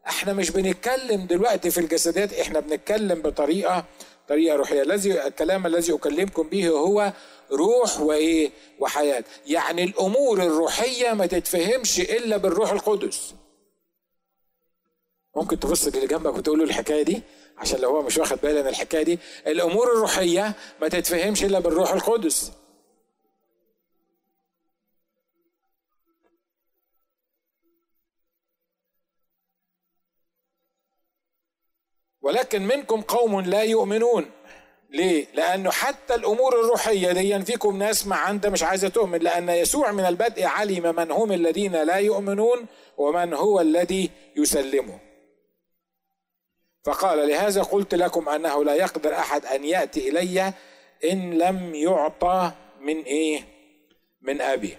احنا مش بنتكلم دلوقتي في الجسديات احنا بنتكلم بطريقه طريقه روحيه الذي الكلام الذي اكلمكم به هو روح وايه وحياه يعني الامور الروحيه ما تتفهمش الا بالروح القدس ممكن تبص للي جنبك وتقول له الحكايه دي عشان لو هو مش واخد باله من الحكايه دي الامور الروحيه ما تتفهمش الا بالروح القدس ولكن منكم قوم لا يؤمنون ليه؟ لأنه حتى الأمور الروحية دي فيكم ناس ما عندها مش عايزة تؤمن لأن يسوع من البدء علم من هم الذين لا يؤمنون ومن هو الذي يسلمه فقال لهذا قلت لكم أنه لا يقدر أحد أن يأتي إلي إن لم يعطى من إيه؟ من أبي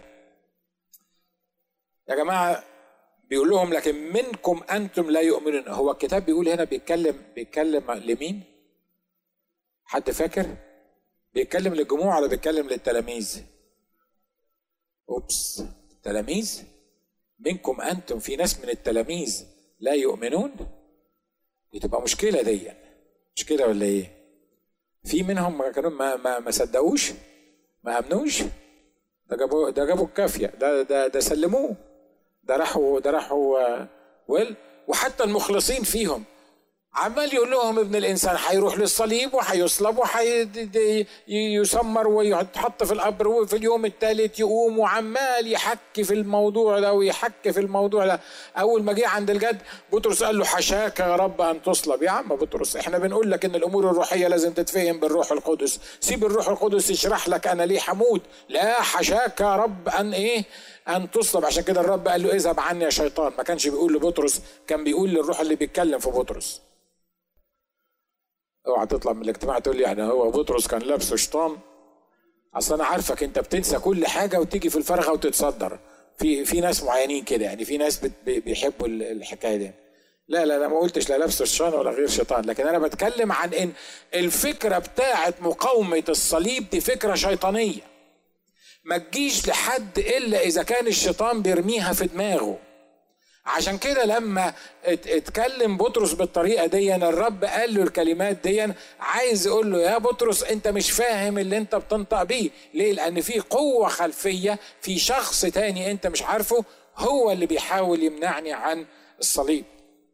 يا جماعة بيقول لهم لكن منكم أنتم لا يؤمنون هو الكتاب بيقول هنا بيتكلم بيتكلم لمين؟ حد فاكر؟ بيتكلم للجموع ولا بيتكلم للتلاميذ؟ اوبس تلاميذ؟ منكم انتم في ناس من التلاميذ لا يؤمنون؟ دي تبقى مشكله دي مشكله ولا ايه؟ في منهم ما كانوا ما ما, ما صدقوش ما امنوش ده جابوا ده جابوا الكافيه ده ده ده سلموه ده راحوا ده راحوا ويل وحتى المخلصين فيهم عمال يقول لهم ابن الانسان هيروح للصليب وهيصلب وهيسمر ويتحط في القبر وفي اليوم الثالث يقوم وعمال يحكي في الموضوع ده ويحكي في الموضوع ده اول ما جه عند الجد بطرس قال له حشاك يا رب ان تصلب يا عم بطرس احنا بنقول لك ان الامور الروحيه لازم تتفهم بالروح القدس سيب الروح القدس يشرح لك انا ليه حمود لا حشاك يا رب ان ايه ان تصلب عشان كده الرب قال له اذهب عني يا شيطان ما كانش بيقول لبطرس كان بيقول للروح اللي بيتكلم في بطرس اوعى تطلع من الاجتماع تقول لي يعني هو بطرس كان لابسه شيطان اصل انا عارفك انت بتنسى كل حاجه وتيجي في الفرغه وتتصدر في في ناس معينين كده يعني في ناس بيحبوا الحكايه دي لا لا لا ما قلتش لا لابس شيطان ولا غير شيطان لكن انا بتكلم عن ان الفكره بتاعه مقاومه الصليب دي فكره شيطانيه ما تجيش لحد الا اذا كان الشيطان بيرميها في دماغه عشان كده لما اتكلم بطرس بالطريقه دي الرب قال له الكلمات دي عايز يقول له يا بطرس انت مش فاهم اللي انت بتنطق بيه ليه لان في قوه خلفيه في شخص تاني انت مش عارفه هو اللي بيحاول يمنعني عن الصليب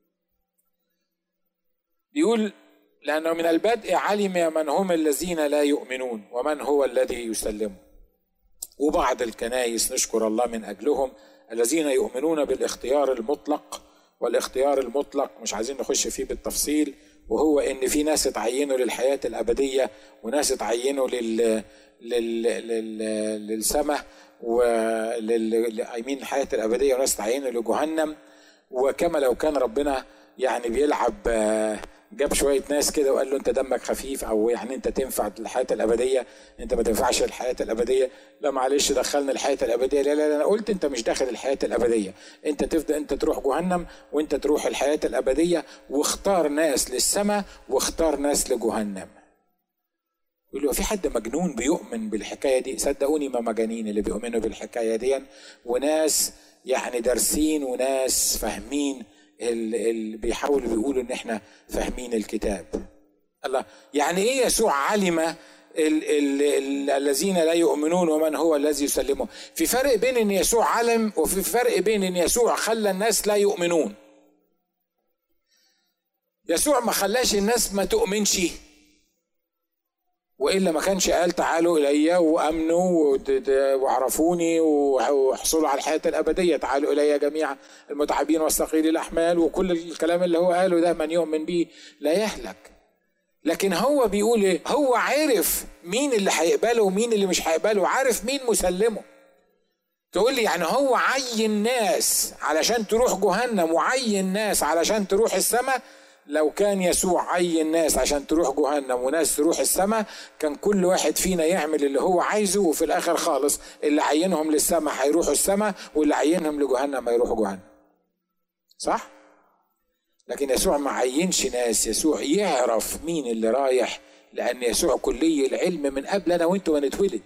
بيقول لانه من البدء علم من هم الذين لا يؤمنون ومن هو الذي يسلمه وبعض الكنايس نشكر الله من اجلهم الذين يؤمنون بالاختيار المطلق والاختيار المطلق مش عايزين نخش فيه بالتفصيل وهو ان في ناس اتعينوا للحياه الابديه وناس اتعينوا لل لل لل للسماء ولل ايمين الحياه الابديه وناس اتعينوا لجهنم وكما لو كان ربنا يعني بيلعب جاب شويه ناس كده وقال له انت دمك خفيف او يعني انت تنفع للحياه الابديه انت ما تنفعش للحياه الابديه لا معلش دخلنا الحياه الابديه لا لا لا انا قلت انت مش داخل الحياه الابديه انت تبدا انت تروح جهنم وانت تروح الحياه الابديه واختار ناس للسماء واختار ناس لجهنم يقول له في حد مجنون بيؤمن بالحكايه دي صدقوني ما مجانين اللي بيؤمنوا بالحكايه دي وناس يعني دارسين وناس فاهمين اللي بيحاولوا بيقولوا ان احنا فاهمين الكتاب الله يعني ايه يسوع علم ال ال ال الذين لا يؤمنون ومن هو الذي يسلمه في فرق بين ان يسوع علم وفي فرق بين ان يسوع خلى الناس لا يؤمنون يسوع ما خلاش الناس ما تؤمنش والا ما كانش قال تعالوا الي وامنوا واعرفوني واحصلوا على الحياه الابديه تعالوا الي جميعا المتعبين والثقيل الاحمال وكل الكلام اللي هو قاله ده من يؤمن به لا يهلك لكن هو بيقول ايه هو عارف مين اللي هيقبله ومين اللي مش هيقبله عارف مين مسلمه تقول لي يعني هو عين ناس علشان تروح جهنم وعين ناس علشان تروح السماء لو كان يسوع عين ناس عشان تروح جهنم وناس تروح السماء كان كل واحد فينا يعمل اللي هو عايزه وفي الاخر خالص اللي عينهم للسماء هيروحوا السماء واللي عينهم لجهنم هيروحوا جهنم صح لكن يسوع ما عينش ناس يسوع يعرف مين اللي رايح لان يسوع كلي العلم من قبل انا وانتوا ما نتولد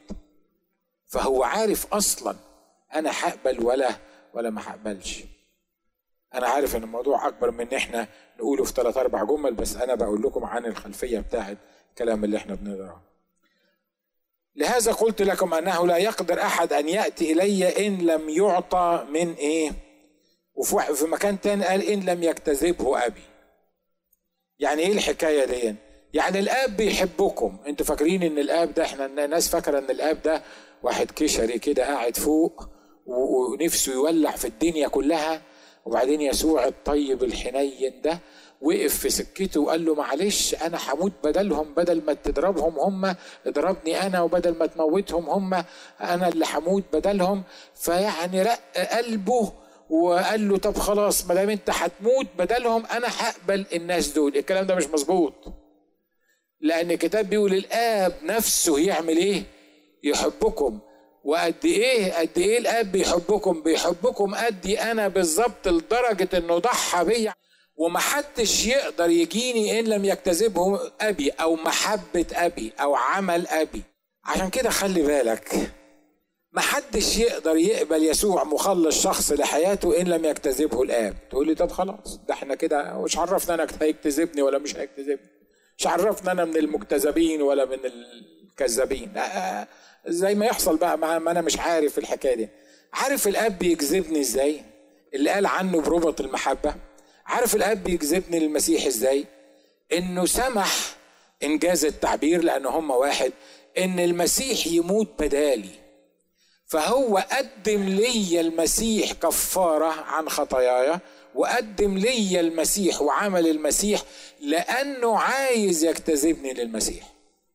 فهو عارف اصلا انا هقبل ولا ولا ما هقبلش انا عارف ان الموضوع اكبر من ان احنا نقوله في ثلاث اربع جمل بس انا بقول لكم عن الخلفيه بتاعت الكلام اللي احنا بنقراه لهذا قلت لكم انه لا يقدر احد ان ياتي الي ان لم يعطى من ايه وفي مكان تاني قال ان لم يكتذبه ابي يعني ايه الحكايه دي يعني الاب بيحبكم انتوا فاكرين ان الاب ده احنا الناس فاكره ان الاب ده واحد كشري كده قاعد فوق ونفسه يولع في الدنيا كلها وبعدين يسوع الطيب الحنين ده وقف في سكته وقال له معلش انا هموت بدلهم بدل ما تضربهم هم اضربني انا وبدل ما تموتهم هم انا اللي هموت بدلهم فيعني رق قلبه وقال له طب خلاص ما دام انت هتموت بدلهم انا هقبل الناس دول الكلام ده مش مظبوط لان الكتاب بيقول الاب نفسه يعمل ايه يحبكم وقد ايه قد ايه الاب بيحبكم بيحبكم قدي انا بالظبط لدرجه انه ضحى بيا ومحدش يقدر يجيني ان لم يكتذبه ابي او محبه ابي او عمل ابي عشان كده خلي بالك محدش يقدر يقبل يسوع مخلص شخص لحياته ان لم يكتذبه الاب تقول لي طب خلاص ده احنا كده مش عرفنا انا هيكتذبني ولا مش هيكتذبني مش عرفنا انا من المكتذبين ولا من الكذابين زي ما يحصل بقى ما انا مش عارف الحكايه دي عارف الاب بيجذبني ازاي اللي قال عنه بربط المحبه عارف الاب بيجذبني للمسيح ازاي انه سمح انجاز التعبير لان هم واحد ان المسيح يموت بدالي فهو قدم لي المسيح كفاره عن خطاياي وقدم لي المسيح وعمل المسيح لانه عايز يجتذبني للمسيح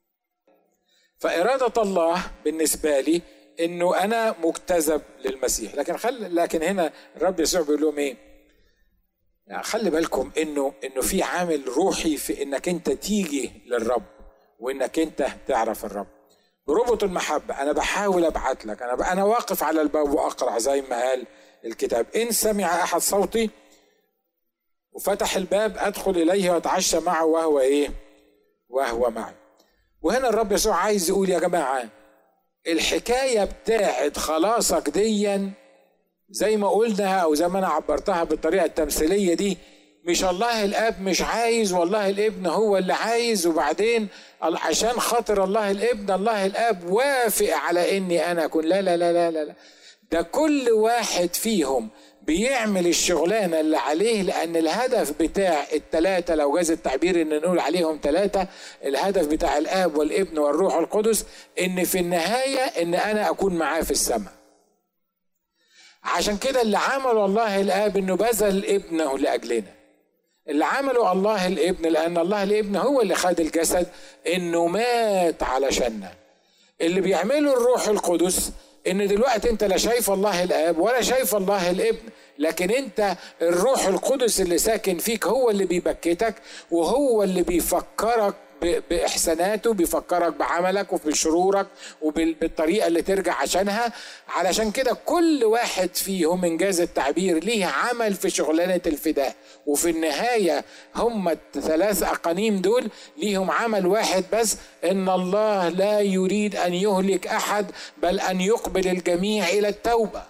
فإرادة الله بالنسبة لي إنه أنا مجتذب للمسيح لكن خل لكن هنا الرب يسوع بيقول لهم إيه؟ يعني خلي بالكم إنه إنه في عامل روحي في إنك أنت تيجي للرب وإنك أنت تعرف الرب بربط المحبة أنا بحاول أبعت لك أنا أنا واقف على الباب وأقرع زي ما قال الكتاب إن سمع أحد صوتي وفتح الباب أدخل إليه وأتعشى معه وهو إيه؟ وهو معي وهنا الرب يسوع عايز يقول يا جماعة الحكاية بتاعت خلاصك ديا زي ما قلنا أو زي ما أنا عبرتها بالطريقة التمثيلية دي مش الله الاب مش عايز والله الابن هو اللي عايز وبعدين عشان خاطر الله الابن الله الاب وافق على اني انا اكون لا لا لا لا لا ده كل واحد فيهم بيعمل الشغلانة اللي عليه لأن الهدف بتاع التلاتة لو جاز التعبير إن نقول عليهم تلاتة الهدف بتاع الآب والابن والروح القدس إن في النهاية إن أنا أكون معاه في السماء عشان كده اللي عمله الله الآب إنه بذل ابنه لأجلنا اللي عمله الله الابن لأن الله الابن هو اللي خد الجسد إنه مات علشاننا اللي بيعمله الروح القدس ان دلوقتي انت لا شايف الله الاب ولا شايف الله الابن لكن انت الروح القدس اللي ساكن فيك هو اللي بيبكتك وهو اللي بيفكرك باحساناته بيفكرك بعملك وبشرورك وبالطريقه اللي ترجع عشانها علشان كده كل واحد فيهم انجاز التعبير ليه عمل في شغلانه الفداء وفي النهايه هم الثلاث اقانيم دول ليهم عمل واحد بس ان الله لا يريد ان يهلك احد بل ان يقبل الجميع الى التوبه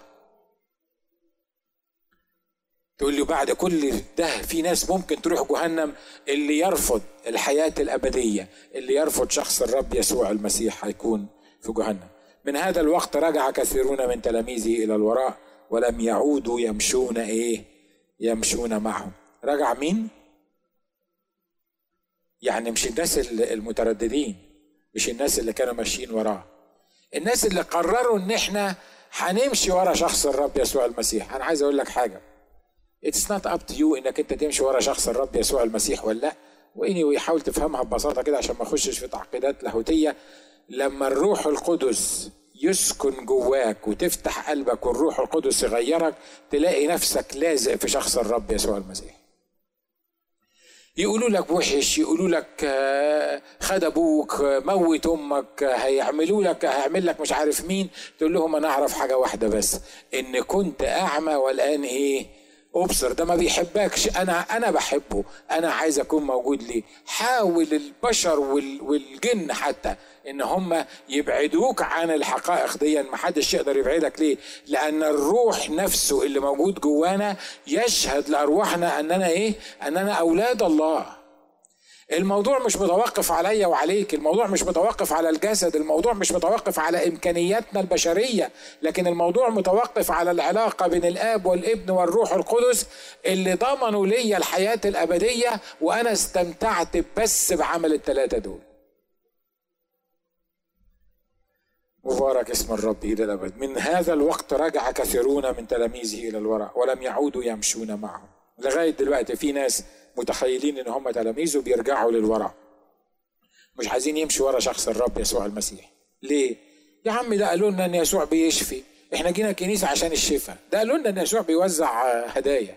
تقول لي بعد كل ده في ناس ممكن تروح جهنم اللي يرفض الحياة الأبدية اللي يرفض شخص الرب يسوع المسيح هيكون في جهنم من هذا الوقت رجع كثيرون من تلاميذه إلى الوراء ولم يعودوا يمشون إيه يمشون معهم رجع مين يعني مش الناس المترددين مش الناس اللي كانوا ماشيين وراه الناس اللي قرروا ان احنا هنمشي ورا شخص الرب يسوع المسيح انا عايز اقول لك حاجه اتس نوت اب تو يو انك انت تمشي ورا شخص الرب يسوع المسيح ولا لا واني ويحاول تفهمها ببساطه كده عشان ما اخشش في تعقيدات لاهوتيه لما الروح القدس يسكن جواك وتفتح قلبك والروح القدس يغيرك تلاقي نفسك لازق في شخص الرب يسوع المسيح يقولوا لك وحش يقولوا لك آه، خد ابوك موت امك هيعملوا لك هيعمل لك مش عارف مين تقول لهم انا اعرف حاجه واحده بس ان كنت اعمى والان ايه ابصر ده ما بيحبكش انا انا بحبه انا عايز اكون موجود ليه حاول البشر والجن حتى ان هم يبعدوك عن الحقائق دي ما حدش يقدر يبعدك ليه لان الروح نفسه اللي موجود جوانا يشهد لارواحنا اننا ايه اننا اولاد الله الموضوع مش متوقف عليا وعليك الموضوع مش متوقف على الجسد الموضوع مش متوقف على امكانياتنا البشريه لكن الموضوع متوقف على العلاقه بين الاب والابن والروح القدس اللي ضمنوا لي الحياه الابديه وانا استمتعت بس بعمل الثلاثه دول مبارك اسم الرب الى الابد من هذا الوقت رجع كثيرون من تلاميذه الى الوراء ولم يعودوا يمشون معه لغايه دلوقتي في ناس متخيلين ان هم تلاميذه بيرجعوا للوراء مش عايزين يمشوا ورا شخص الرب يسوع المسيح ليه يا عم ده قالوا لنا ان يسوع بيشفي احنا جينا الكنيسه عشان الشفاء ده قالوا لنا ان يسوع بيوزع هدايا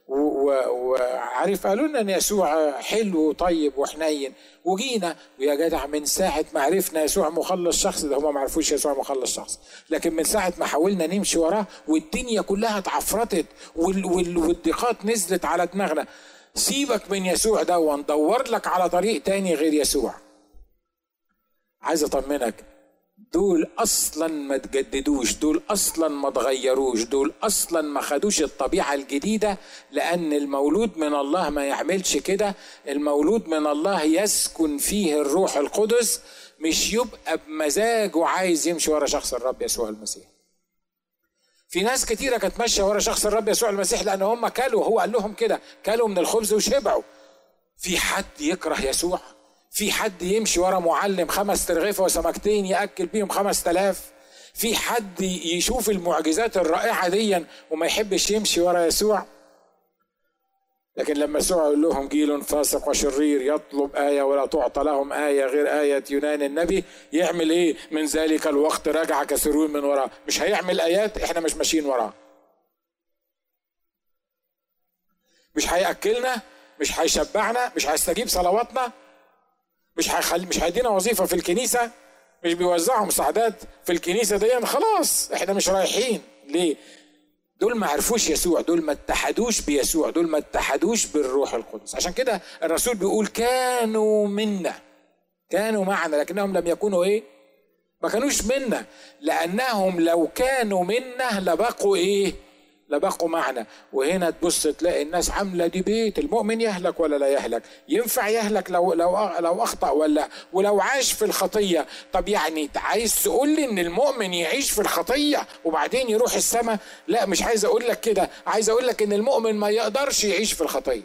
وعارف قالوا لنا ان يسوع حلو وطيب وحنين وجينا ويا جدع من ساعه ما عرفنا يسوع مخلص شخص ده هم ما عرفوش يسوع مخلص شخص لكن من ساعه ما حاولنا نمشي وراه والدنيا كلها اتعفرتت والضيقات نزلت على دماغنا سيبك من يسوع ده وندور لك على طريق تاني غير يسوع عايز اطمنك دول اصلا ما تجددوش دول اصلا ما تغيروش دول اصلا ما خدوش الطبيعه الجديده لان المولود من الله ما يعملش كده المولود من الله يسكن فيه الروح القدس مش يبقى بمزاجه عايز يمشي ورا شخص الرب يسوع المسيح في ناس كتيرة كانت ماشية ورا شخص الرب يسوع المسيح لأن هم كلوا هو قال لهم كده كلوا من الخبز وشبعوا في حد يكره يسوع في حد يمشي ورا معلم خمس ترغيفة وسمكتين يأكل بيهم خمس تلاف في حد يشوف المعجزات الرائعة دي وما يحبش يمشي ورا يسوع لكن لما يسوع يقول لهم جيل فاسق وشرير يطلب آية ولا تعطى لهم آية غير آية يونان النبي يعمل إيه من ذلك الوقت رجع كثيرون من وراه مش هيعمل آيات إحنا مش ماشيين وراه مش هيأكلنا مش هيشبعنا مش هيستجيب صلواتنا مش هيخلي مش هيدينا وظيفة في الكنيسة مش بيوزعوا مساعدات في الكنيسة دي خلاص احنا مش رايحين ليه دول ما عرفوش يسوع دول ما اتحدوش بيسوع دول ما اتحدوش بالروح القدس عشان كده الرسول بيقول كانوا منا كانوا معنا لكنهم لم يكونوا ايه ما كانوش منا لانهم لو كانوا منا لبقوا ايه لبقوا معنا وهنا تبص تلاقي الناس عامله دي بيت المؤمن يهلك ولا لا يهلك ينفع يهلك لو لو لو اخطا ولا ولو عاش في الخطيه طب يعني عايز تقول لي ان المؤمن يعيش في الخطيه وبعدين يروح السماء لا مش عايز اقول لك كده عايز اقول لك ان المؤمن ما يقدرش يعيش في الخطيه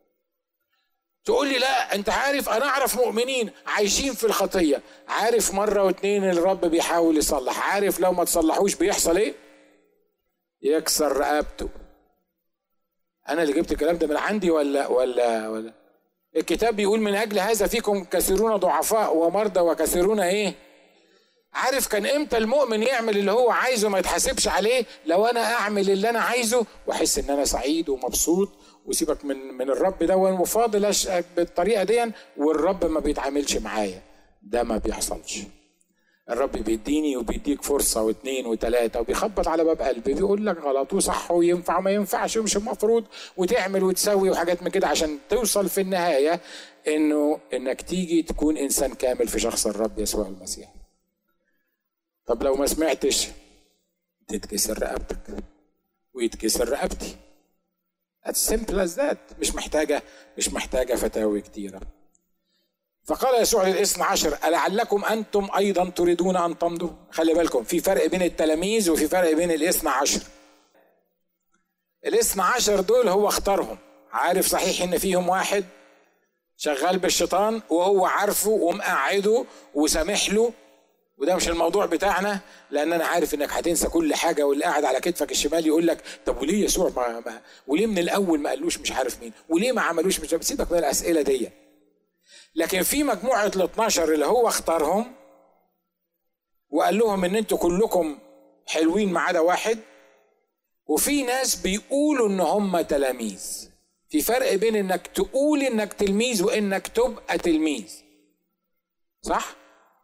تقول لي لا انت عارف انا اعرف مؤمنين عايشين في الخطيه عارف مره واتنين الرب بيحاول يصلح عارف لو ما تصلحوش بيحصل ايه يكسر رقبته انا اللي جبت الكلام ده من عندي ولا ولا ولا الكتاب بيقول من اجل هذا فيكم كثيرون ضعفاء ومرضى وكثيرون ايه عارف كان امتى المؤمن يعمل اللي هو عايزه ما يتحاسبش عليه لو انا اعمل اللي انا عايزه واحس ان انا سعيد ومبسوط وسيبك من من الرب ده وفاضل بالطريقه دي والرب ما بيتعاملش معايا ده ما بيحصلش الرب بيديني وبيديك فرصة واثنين وثلاثة وبيخبط على باب قلبي بيقول لك غلط وصح وينفع وما ينفعش ومش المفروض وتعمل وتسوي وحاجات من كده عشان توصل في النهاية انه انك تيجي تكون انسان كامل في شخص الرب يسوع المسيح. طب لو ما سمعتش تتكسر رقبتك ويتكسر رقبتي. As simple as that مش محتاجة مش محتاجة فتاوي كتيرة. فقال يسوع للاثنى عشر ألعلكم أنتم أيضا تريدون أن تمضوا خلي بالكم في فرق بين التلاميذ وفي فرق بين الاثنى عشر الاثنى عشر دول هو اختارهم عارف صحيح ان فيهم واحد شغال بالشيطان وهو عارفه ومقعده وسامح له وده مش الموضوع بتاعنا لان انا عارف انك هتنسى كل حاجه واللي قاعد على كتفك الشمال يقول لك طب وليه يسوع ما, ما وليه من الاول ما قالوش مش عارف مين وليه ما عملوش مش سيبك من الاسئله دي لكن في مجموعة ال 12 اللي هو اختارهم وقال لهم ان انتوا كلكم حلوين ما عدا واحد وفي ناس بيقولوا ان هم تلاميذ في فرق بين انك تقول انك تلميذ وانك تبقى تلميذ صح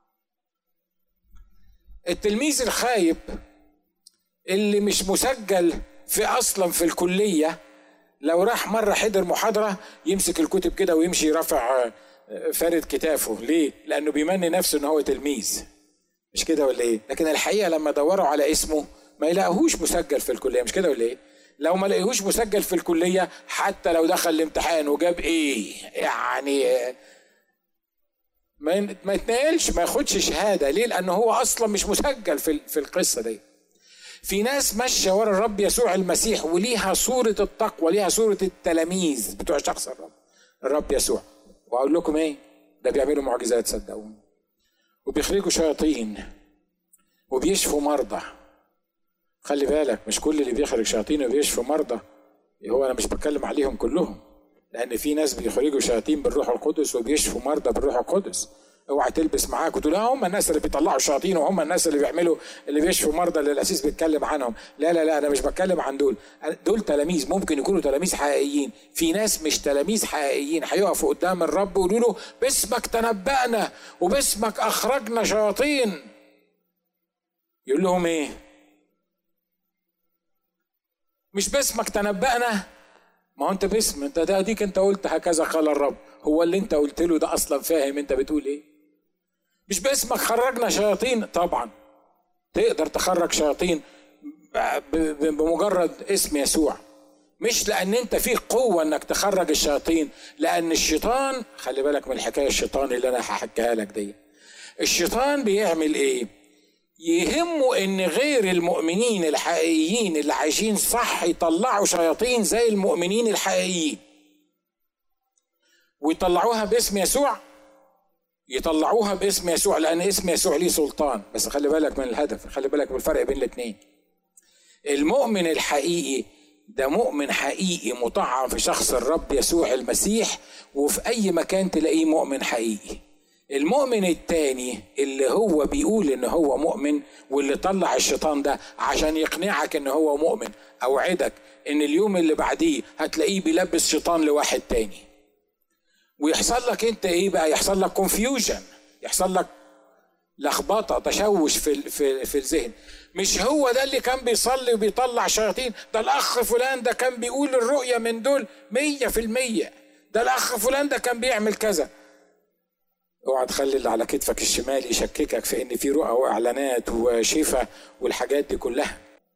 التلميذ الخايب اللي مش مسجل في اصلا في الكليه لو راح مرة حضر محاضرة يمسك الكتب كده ويمشي رافع آه، فارد كتافه ليه؟ لأنه بيمني نفسه إن هو تلميذ مش كده ولا إيه؟ لكن الحقيقة لما دوروا على اسمه ما يلاقوهوش مسجل في الكلية مش كده ولا إيه؟ لو ما لقيهوش مسجل في الكلية حتى لو دخل الامتحان وجاب إيه؟ يعني ما ما يتنقلش ما ياخدش شهاده ليه لان هو اصلا مش مسجل في في القصه دي في ناس ماشيه ورا الرب يسوع المسيح وليها صوره التقوى ليها صوره التلاميذ بتوع شخص الرب الرب يسوع واقول لكم ايه ده بيعملوا معجزات صدقوني وبيخرجوا شياطين وبيشفوا مرضى خلي بالك مش كل اللي بيخرج شياطين وبيشفوا مرضى هو انا مش بتكلم عليهم كلهم لان في ناس بيخرجوا شياطين بالروح القدس وبيشفوا مرضى بالروح القدس اوعى تلبس معاك وتقول اه هم الناس اللي بيطلعوا الشياطين وهم الناس اللي بيعملوا اللي بيشفوا مرضى اللي الاسيس بيتكلم عنهم لا لا لا انا مش بتكلم عن دول دول تلاميذ ممكن يكونوا تلاميذ حقيقيين في ناس مش تلاميذ حقيقيين هيقفوا قدام الرب ويقولوا له باسمك تنبأنا وباسمك اخرجنا شياطين يقول لهم ايه مش باسمك تنبأنا ما هو انت باسم انت ده ديك انت قلت هكذا قال الرب هو اللي انت قلت له ده اصلا فاهم انت بتقول ايه مش باسمك خرجنا شياطين طبعا تقدر تخرج شياطين بمجرد اسم يسوع مش لان انت فيك قوه انك تخرج الشياطين لان الشيطان خلي بالك من الحكايه الشيطان اللي انا هحكيها لك دي الشيطان بيعمل ايه يهمه ان غير المؤمنين الحقيقيين اللي عايشين صح يطلعوا شياطين زي المؤمنين الحقيقيين ويطلعوها باسم يسوع يطلعوها باسم يسوع لان اسم يسوع ليه سلطان بس خلي بالك من الهدف خلي بالك من الفرق بين الاثنين المؤمن الحقيقي ده مؤمن حقيقي مطعم في شخص الرب يسوع المسيح وفي اي مكان تلاقيه مؤمن حقيقي المؤمن التاني اللي هو بيقول ان هو مؤمن واللي طلع الشيطان ده عشان يقنعك ان هو مؤمن اوعدك ان اليوم اللي بعديه هتلاقيه بيلبس شيطان لواحد تاني ويحصل لك انت ايه بقى يحصل لك كونفيوجن يحصل لك لخبطه تشوش في في في الذهن مش هو ده اللي كان بيصلي وبيطلع شياطين ده الاخ فلان ده كان بيقول الرؤيه من دول مية في المية ده الاخ فلان ده كان بيعمل كذا اوعى تخلي اللي على كتفك الشمال يشككك في ان في رؤى واعلانات وشفاء والحاجات دي كلها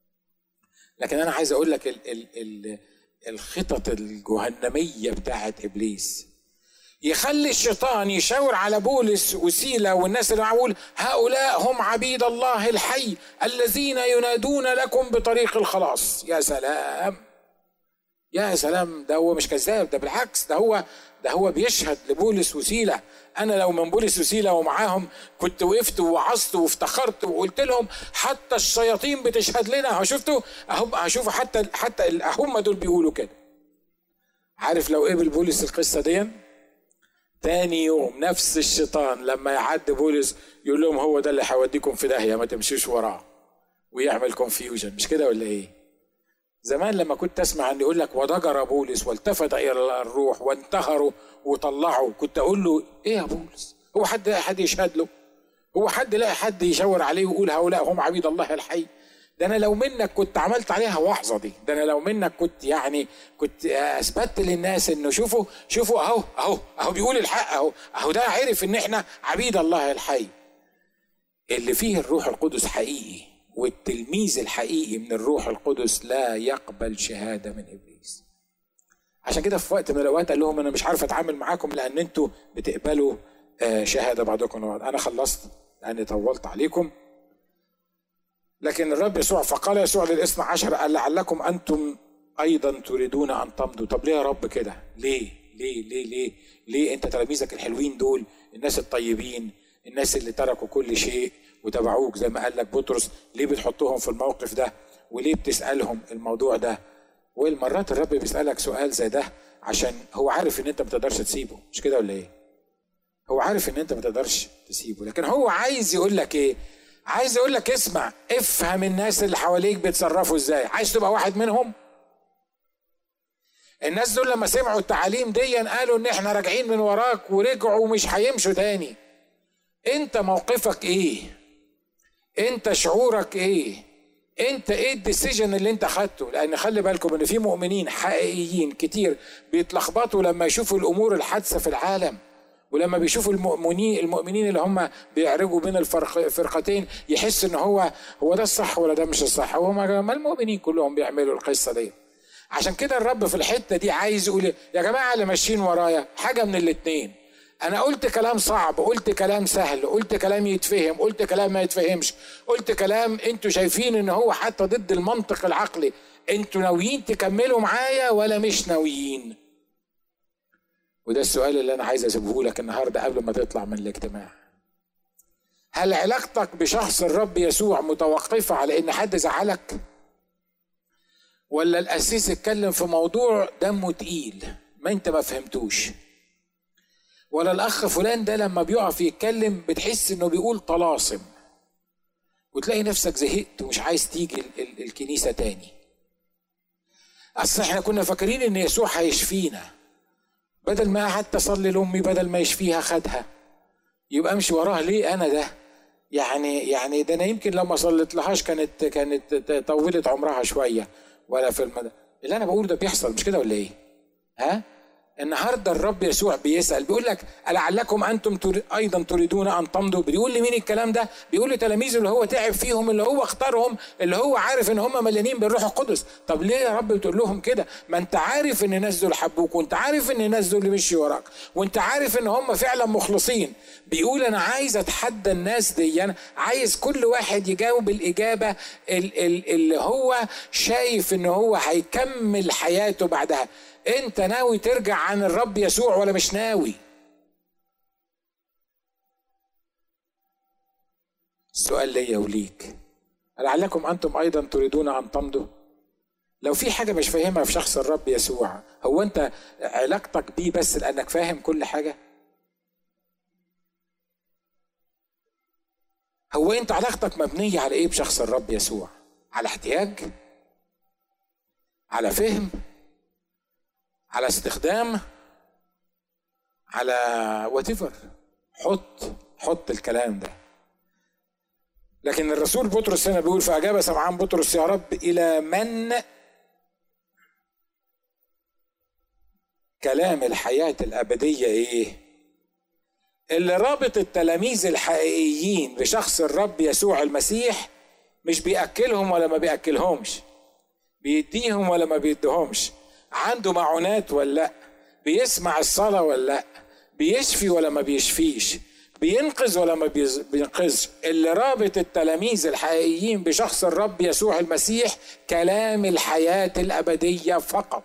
لكن انا عايز اقول لك ال ال ال الخطط الجهنميه بتاعت ابليس يخلي الشيطان يشاور على بولس وسيلة والناس اللي معقول هؤلاء هم عبيد الله الحي الذين ينادون لكم بطريق الخلاص يا سلام يا سلام ده هو مش كذاب ده بالعكس ده هو ده هو بيشهد لبولس وسيلة أنا لو من بولس وسيلة ومعاهم كنت وقفت ووعظت وافتخرت وقلت لهم حتى الشياطين بتشهد لنا شفتوا أهم هشوفوا حتى حتى هم دول بيقولوا كده عارف لو قبل بولس القصة دي تاني يوم نفس الشيطان لما يعدي بولس يقول لهم هو ده اللي هيوديكم في داهية ما تمشيش وراه ويعمل كونفيوجن مش كده ولا ايه؟ زمان لما كنت اسمع ان يقول لك وضجر بولس والتفت الى الروح وانتهروا وطلعوا كنت اقول له ايه يا بولس هو حد حد يشهد له هو حد لاقي حد يشاور عليه ويقول هؤلاء هم عبيد الله الحي ده انا لو منك كنت عملت عليها وحظه دي ده انا لو منك كنت يعني كنت اثبتت للناس انه شوفوا شوفوا اهو اهو اهو بيقول الحق اهو اهو ده عرف ان احنا عبيد الله الحي اللي فيه الروح القدس حقيقي والتلميذ الحقيقي من الروح القدس لا يقبل شهاده من ابليس عشان كده في وقت من الاوقات قال لهم انا مش عارف اتعامل معاكم لان انتوا بتقبلوا آه، شهاده بعضكم بعض انا خلصت لاني طولت عليكم لكن الرب يسوع فقال يسوع للاثنى عشر قال لعلكم انتم ايضا تريدون ان تمضوا طب ليه يا رب كده ليه ليه ليه ليه ليه انت تلاميذك الحلوين دول الناس الطيبين الناس اللي تركوا كل شيء وتبعوك زي ما قال لك بطرس ليه بتحطهم في الموقف ده وليه بتسالهم الموضوع ده والمرات الرب بيسالك سؤال زي ده عشان هو عارف ان انت ما تقدرش تسيبه مش كده ولا ايه هو عارف ان انت ما تقدرش تسيبه لكن هو عايز يقول لك ايه عايز يقول لك اسمع افهم الناس اللي حواليك بيتصرفوا ازاي عايز تبقى واحد منهم الناس دول لما سمعوا التعاليم دي قالوا ان احنا راجعين من وراك ورجعوا ومش هيمشوا تاني انت موقفك ايه انت شعورك ايه انت ايه الديسيجن اللي انت خدته لان خلي بالكم ان في مؤمنين حقيقيين كتير بيتلخبطوا لما يشوفوا الامور الحادثه في العالم ولما بيشوفوا المؤمنين المؤمنين اللي هم بيعرجوا بين الفرقتين يحس ان هو هو ده الصح ولا ده مش الصح هو ما المؤمنين كلهم بيعملوا القصه دي عشان كده الرب في الحته دي عايز يقول يا جماعه اللي ماشيين ورايا حاجه من الاثنين انا قلت كلام صعب قلت كلام سهل قلت كلام يتفهم قلت كلام ما يتفهمش قلت كلام انتوا شايفين ان هو حتى ضد المنطق العقلي انتوا ناويين تكملوا معايا ولا مش ناويين وده السؤال اللي انا عايز اسيبه لك النهارده قبل ما تطلع من الاجتماع هل علاقتك بشخص الرب يسوع متوقفه على ان حد زعلك ولا القسيس اتكلم في موضوع دمه تقيل ما انت ما فهمتوش ولا الاخ فلان ده لما بيقف يتكلم بتحس انه بيقول طلاسم وتلاقي نفسك زهقت ومش عايز تيجي الكنيسه تاني اصل احنا كنا فاكرين ان يسوع هيشفينا بدل ما قعدت اصلي لامي بدل ما يشفيها خدها يبقى امشي وراه ليه انا ده يعني يعني ده انا يمكن لو ما صليت لهاش كانت كانت طولت عمرها شويه ولا في المدى اللي انا بقوله ده بيحصل مش كده ولا ايه ها النهارده الرب يسوع بيسال بيقول لك لعلكم انتم ايضا تريدون ان تمضوا بيقول لمين الكلام ده؟ بيقول لتلاميذه اللي هو تعب فيهم اللي هو اختارهم اللي هو عارف ان هم مليانين بالروح القدس، طب ليه يا رب بتقول لهم كده؟ ما انت عارف ان الناس دول حبوك وانت عارف ان الناس دول مشي وراك وانت عارف ان هم فعلا مخلصين، بيقول انا عايز اتحدى الناس دي أنا عايز كل واحد يجاوب الاجابه اللي هو شايف ان هو هيكمل حياته بعدها انت ناوي ترجع عن الرب يسوع ولا مش ناوي السؤال ليا وليك لعلكم انتم ايضا تريدون ان تمضوا لو في حاجه مش فاهمها في شخص الرب يسوع هو انت علاقتك بيه بس لانك فاهم كل حاجه هو انت علاقتك مبنيه على ايه بشخص الرب يسوع على احتياج على فهم على استخدام على واتيفر حط حط الكلام ده لكن الرسول بطرس هنا بيقول فأجاب سمعان بطرس يا رب إلى من كلام الحياة الأبدية إيه؟ اللي رابط التلاميذ الحقيقيين بشخص الرب يسوع المسيح مش بيأكلهم ولا ما بيأكلهمش بيديهم ولا ما بيديهمش عنده معونات ولا لا بيسمع الصلاة ولا لا بيشفي ولا ما بيشفيش بينقذ ولا ما بينقذش اللي رابط التلاميذ الحقيقيين بشخص الرب يسوع المسيح كلام الحياة الأبدية فقط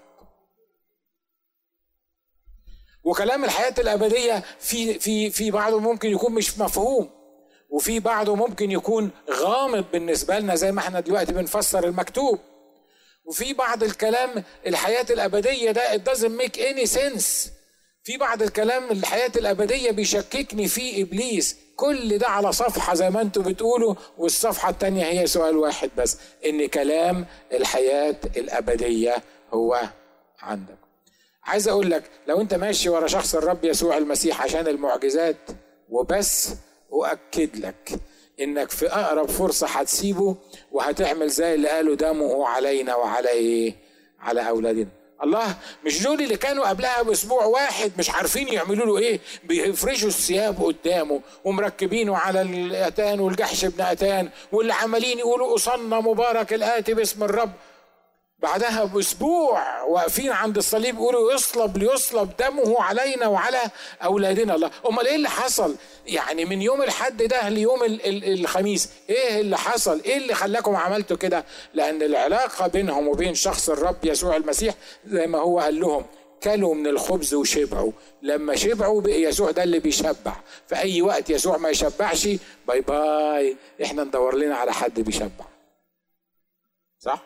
وكلام الحياة الأبدية في في في بعضه ممكن يكون مش مفهوم وفي بعضه ممكن يكون غامض بالنسبة لنا زي ما احنا دلوقتي بنفسر المكتوب وفي بعض الكلام الحياة الأبدية ده it doesn't make any sense في بعض الكلام الحياة الأبدية بيشككني فيه إبليس كل ده على صفحة زي ما انتم بتقولوا والصفحة التانية هي سؤال واحد بس إن كلام الحياة الأبدية هو عندك عايز أقول لك لو أنت ماشي ورا شخص الرب يسوع المسيح عشان المعجزات وبس أؤكد لك انك في اقرب فرصه هتسيبه وهتعمل زي اللي قالوا دمه علينا وعلى ايه على اولادنا الله مش دول اللي كانوا قبلها باسبوع واحد مش عارفين يعملوا له ايه بيفرشوا الثياب قدامه ومركبينه على الاتان والجحش ابن اتان واللي عمالين يقولوا اصلنا مبارك الاتي باسم الرب بعدها باسبوع واقفين عند الصليب يقولوا يصلب ليصلب دمه علينا وعلى اولادنا الله امال ايه اللي حصل يعني من يوم الحد ده ليوم الخميس ايه اللي حصل ايه اللي خلاكم عملتوا كده لان العلاقه بينهم وبين شخص الرب يسوع المسيح زي ما هو قال لهم كلوا من الخبز وشبعوا لما شبعوا بقى يسوع ده اللي بيشبع في اي وقت يسوع ما يشبعش باي باي احنا ندور لنا على حد بيشبع صح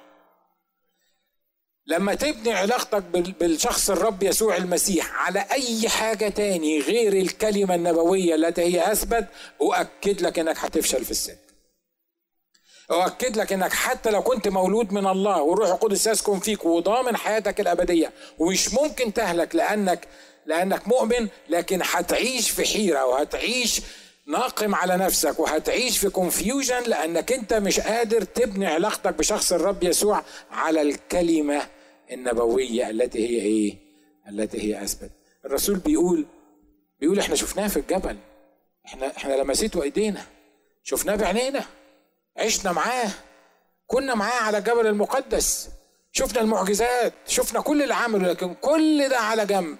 لما تبني علاقتك بالشخص الرب يسوع المسيح على اي حاجة تاني غير الكلمة النبوية التي هي اثبت اؤكد لك انك هتفشل في السن أؤكد لك إنك حتى لو كنت مولود من الله والروح القدس يسكن فيك وضامن حياتك الأبدية ومش ممكن تهلك لأنك لأنك مؤمن لكن هتعيش في حيرة وهتعيش ناقم على نفسك وهتعيش في كونفيوجن لانك انت مش قادر تبني علاقتك بشخص الرب يسوع على الكلمه النبويه التي هي ايه؟ التي هي اثبت. الرسول بيقول بيقول احنا شفناه في الجبل احنا احنا لمسيته ايدينا شفناه بعينينا عشنا معاه كنا معاه على الجبل المقدس شفنا المعجزات شفنا كل اللي عمله لكن كل ده على جنب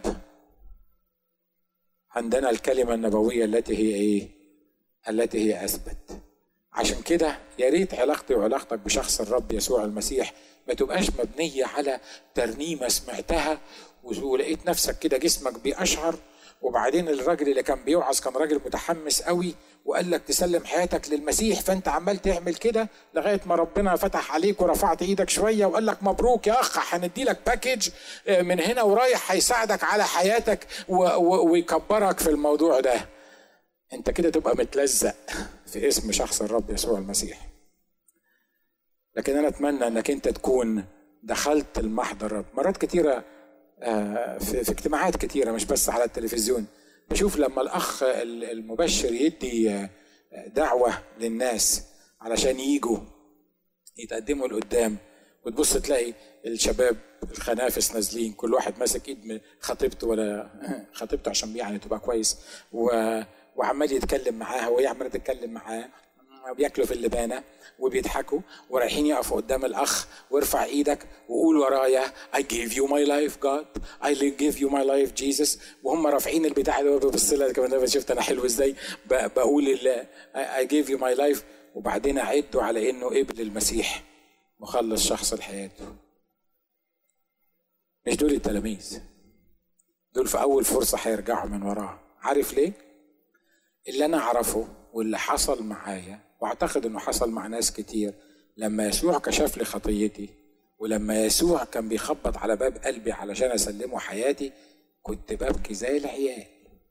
عندنا الكلمة النبوية التي هي ايه؟ التي هي اثبت. عشان كده يا ريت علاقتي وعلاقتك بشخص الرب يسوع المسيح ما تبقاش مبنية على ترنيمة سمعتها ولقيت نفسك كده جسمك بيأشعر وبعدين الراجل اللي كان بيوعظ كان راجل متحمس قوي وقال لك تسلم حياتك للمسيح فانت عمال تعمل كده لغايه ما ربنا فتح عليك ورفعت ايدك شويه وقال لك مبروك يا اخ هندي لك باكج آه، من هنا ورايح هيساعدك على حياتك ويكبرك في الموضوع ده انت كده تبقى متلزق في اسم شخص الرب يسوع المسيح لكن انا اتمنى انك انت تكون دخلت المحضر مرات كتيره آه، في, في اجتماعات كتيره مش بس على التلفزيون بشوف لما الاخ المبشر يدي آه، دعوه للناس علشان يجوا يتقدموا لقدام وتبص تلاقي الشباب الخنافس نازلين كل واحد ماسك ايد خطيبته ولا خطيبته عشان يعني تبقى كويس وعمال يتكلم معاها وهي عماله تتكلم معاه بياكلوا في اللبانه وبيضحكوا ورايحين يقفوا قدام الاخ وارفع ايدك وقول ورايا I give you my life God I give you my life Jesus وهم رافعين البتاع ده ببص لها كمان شفت انا حلو ازاي بقول I give you my life وبعدين اعدوا على انه ابن المسيح مخلص شخص لحياته مش دول التلاميذ دول في اول فرصه هيرجعوا من وراها عارف ليه اللي انا اعرفه واللي حصل معايا واعتقد انه حصل مع ناس كتير لما يسوع كشف لي خطيتي ولما يسوع كان بيخبط على باب قلبي علشان اسلمه حياتي كنت ببكي زي العيال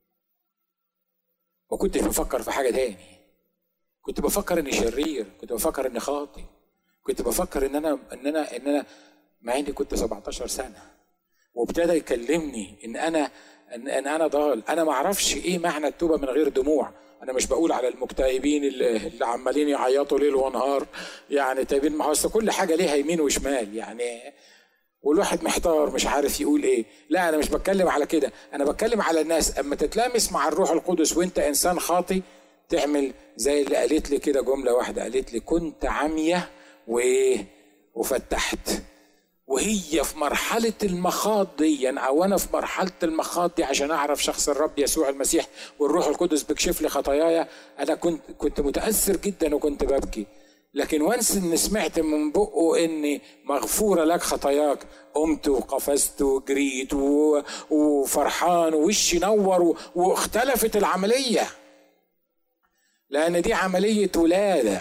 ما كنتش بفكر في حاجه تاني كنت بفكر اني شرير كنت بفكر اني خاطي كنت بفكر ان انا ان انا ان انا مع اني كنت 17 سنه وابتدى يكلمني ان انا ان, إن انا ضال انا ما اعرفش ايه معنى التوبه من غير دموع انا مش بقول على المكتئبين اللي, اللي عمالين يعيطوا ليل ونهار يعني تايبين ما هو كل حاجه ليها يمين وشمال يعني والواحد محتار مش عارف يقول ايه لا انا مش بتكلم على كده انا بتكلم على الناس اما تتلامس مع الروح القدس وانت انسان خاطي تعمل زي اللي قالت لي كده جمله واحده قالت لي كنت عمية وايه وفتحت وهي في مرحلة المخاض دي أو أنا في مرحلة المخاض دي عشان أعرف شخص الرب يسوع المسيح والروح القدس بيكشف لي خطاياي أنا كنت كنت متأثر جدا وكنت ببكي لكن وانس إن سمعت من بقه إن مغفورة لك خطاياك قمت وقفزت وجريت وفرحان ووشي نور واختلفت العملية لأن دي عملية ولادة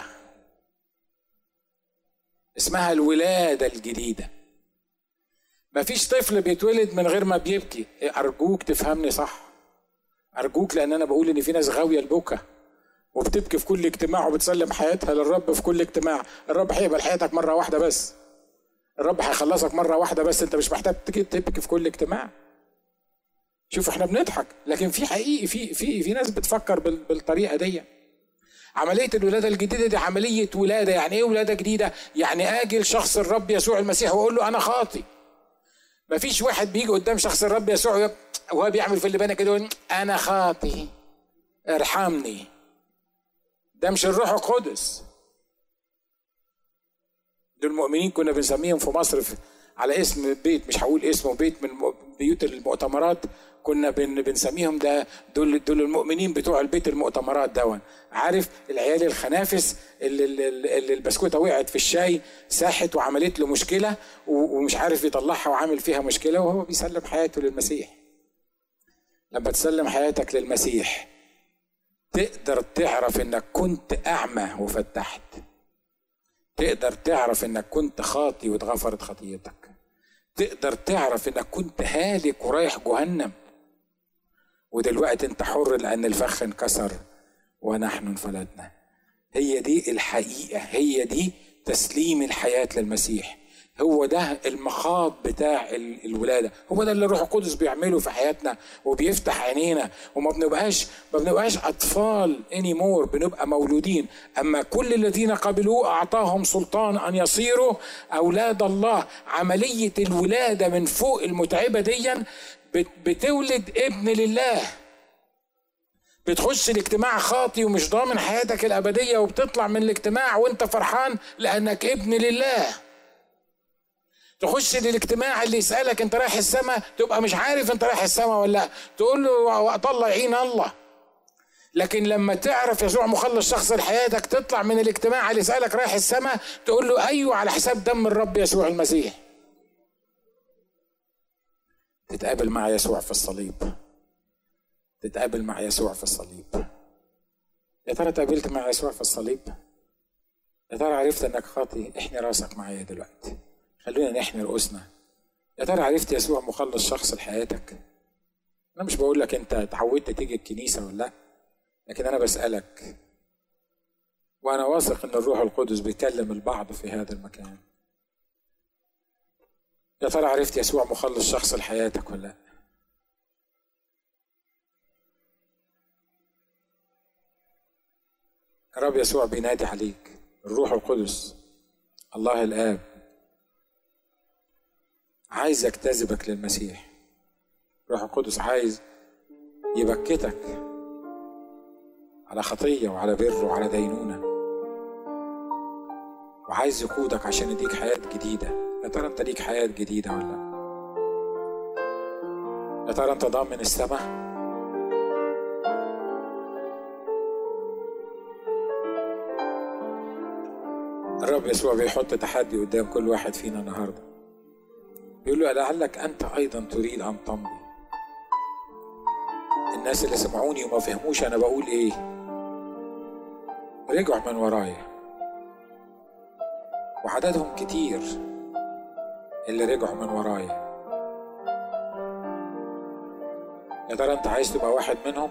اسمها الولادة الجديدة مفيش طفل بيتولد من غير ما بيبكي ارجوك تفهمني صح ارجوك لان انا بقول ان في ناس غاويه البكا وبتبكي في كل اجتماع وبتسلم حياتها للرب في كل اجتماع الرب هيقبل حياتك مره واحده بس الرب هيخلصك مره واحده بس انت مش محتاج تبكي في كل اجتماع شوف احنا بنضحك لكن في حقيقي في في في ناس بتفكر بالطريقه دي عملية الولادة الجديدة دي عملية ولادة يعني ايه ولادة جديدة يعني اجي لشخص الرب يسوع المسيح واقول له انا خاطي ما فيش واحد بيجي قدام شخص الرب يسوع وهو بيعمل في اللبانه كده يقول انا خاطي ارحمني ده مش الروح القدس دول المؤمنين كنا بنسميهم في مصر في على اسم بيت مش هقول اسمه بيت من بيوت المؤتمرات كنا بن بنسميهم ده دول دول المؤمنين بتوع البيت المؤتمرات دون عارف العيال الخنافس اللي, اللي البسكوته وقعت في الشاي ساحت وعملت له مشكله ومش عارف يطلعها وعامل فيها مشكله وهو بيسلم حياته للمسيح لما تسلم حياتك للمسيح تقدر تعرف انك كنت اعمى وفتحت تقدر تعرف انك كنت خاطي واتغفرت خطيتك تقدر تعرف انك كنت هالك ورايح جهنم ودلوقتي انت حر لان الفخ انكسر ونحن انفلتنا هي دي الحقيقه هي دي تسليم الحياه للمسيح هو ده المخاض بتاع الولاده هو ده اللي الروح القدس بيعمله في حياتنا وبيفتح عينينا وما بنبقاش ما بنبقاش اطفال اني مور بنبقى مولودين اما كل الذين قبلوه اعطاهم سلطان ان يصيروا اولاد الله عمليه الولاده من فوق المتعبه ديا بتولد ابن لله بتخش الاجتماع خاطي ومش ضامن حياتك الابديه وبتطلع من الاجتماع وانت فرحان لانك ابن لله تخش للاجتماع اللي يسألك انت رايح السماء تبقى مش عارف انت رايح السماء ولا لا تقول له وقت الله يعين الله لكن لما تعرف يسوع مخلص شخص لحياتك تطلع من الاجتماع اللي يسألك رايح السماء تقول له ايوه على حساب دم الرب يسوع المسيح تتقابل مع يسوع في الصليب تتقابل مع يسوع في الصليب يا ترى تقابلت مع يسوع في الصليب يا ترى عرفت انك خاطي احني راسك معايا دلوقتي خلونا نحمي رؤوسنا يا ترى عرفت يسوع مخلص شخص لحياتك انا مش بقول لك انت اتعودت تيجي الكنيسه ولا لا لكن انا بسالك وانا واثق ان الروح القدس بيكلم البعض في هذا المكان يا ترى عرفت يسوع مخلص شخص لحياتك ولا لا الرب يسوع بينادي عليك الروح القدس الله الآب عايز يجتذبك للمسيح روح القدس عايز يبكتك على خطية وعلى بر وعلى دينونة وعايز يقودك عشان يديك حياة جديدة يا ترى انت ليك حياة جديدة ولا يا ترى انت ضامن السماء الرب يسوع بيحط تحدي قدام كل واحد فينا النهارده بيقول له لعلك أنت أيضا تريد أن تمضي الناس اللي سمعوني وما فهموش أنا بقول إيه رجعوا من ورايا وعددهم كتير اللي رجعوا من ورايا يا ترى أنت عايز تبقى واحد منهم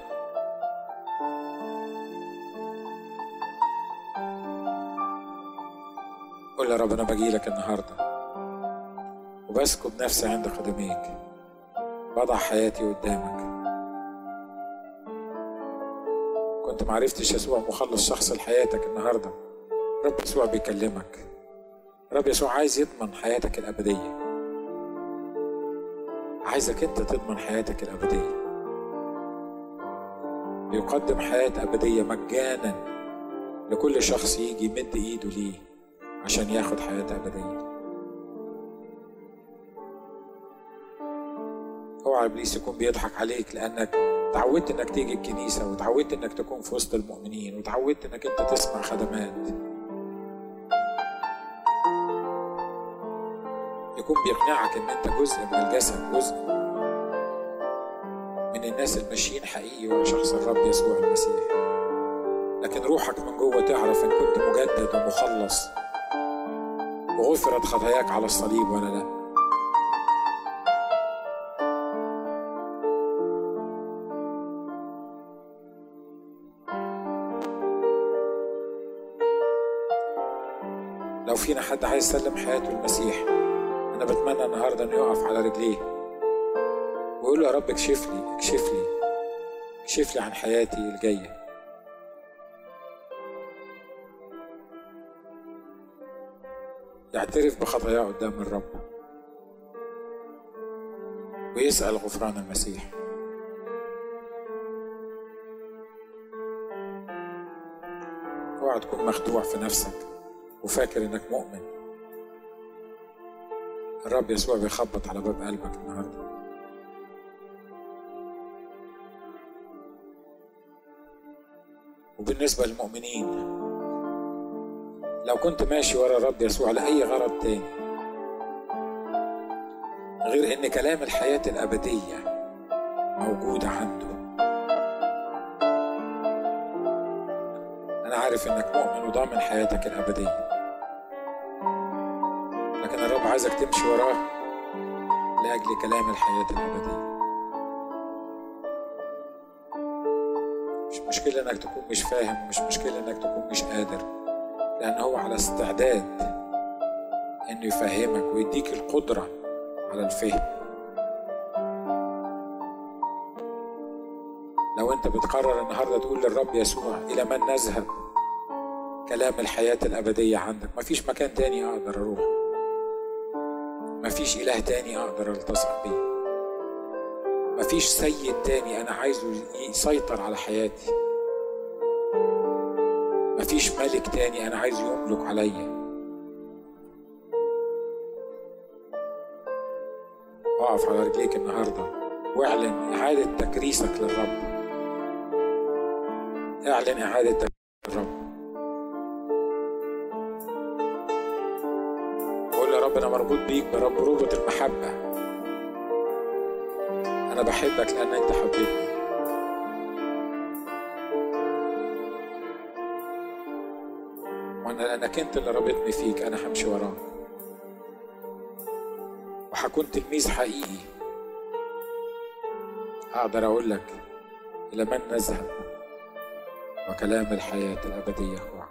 قول يا رب أنا بجيلك النهارده وبسكب نفسي عند قدميك بضع حياتي قدامك كنت معرفتش يسوع مخلص شخص لحياتك النهارده رب يسوع بيكلمك رب يسوع عايز يضمن حياتك الأبدية عايزك أنت تضمن حياتك الأبدية بيقدم حياة أبدية مجانا لكل شخص يجي يمد إيده ليه عشان ياخد حياة أبدية اوعى ابليس يكون بيضحك عليك لانك تعودت انك تيجي الكنيسه وتعودت انك تكون في وسط المؤمنين وتعودت انك انت تسمع خدمات يكون بيقنعك ان انت جزء من الجسد جزء من الناس الماشيين حقيقي ورا شخص الرب يسوع المسيح لكن روحك من جوه تعرف ان كنت مجدد ومخلص وغفرت خطاياك على الصليب ولا لا لو فينا حد عايز يسلم حياته المسيح انا بتمنى النهارده انه يقف على رجليه ويقول له يا رب اكشف لي اكشف لي اكشف لي عن حياتي الجايه يعترف بخطاياه قدام الرب ويسأل غفران المسيح اوعى تكون مخدوع في نفسك وفاكر انك مؤمن الرب يسوع بيخبط على باب قلبك النهارده وبالنسبة للمؤمنين لو كنت ماشي ورا الرب يسوع لأي غرض تاني غير إن كلام الحياة الأبدية موجود عنده أنا عارف إنك مؤمن وضامن حياتك الأبدية عايزك تمشي وراه لأجل كلام الحياة الأبدية مش مشكلة إنك تكون مش فاهم مش مشكلة إنك تكون مش قادر لأن هو على استعداد انه يفهمك ويديك القدره على الفهم لو انت بتقرر النهارده تقول للرب يسوع الى من نذهب كلام الحياه الابديه عندك مفيش مكان تاني اقدر اروح مفيش اله تاني اقدر التصق بيه مفيش سيد تاني انا عايزه يسيطر على حياتي مفيش ملك تاني انا عايزه يملك عليا اقف على رجليك النهارده واعلن اعاده تكريسك للرب اعلن اعاده تكريسك للرب قول يا رب انا مربوط بيك برب ربط المحبه انا بحبك لان انت حبيتني وانا لانك انت اللي رابطني فيك انا همشي وراك وهكون تلميذ حقيقي اقدر اقول لك الى من نذهب وكلام الحياه الابديه هو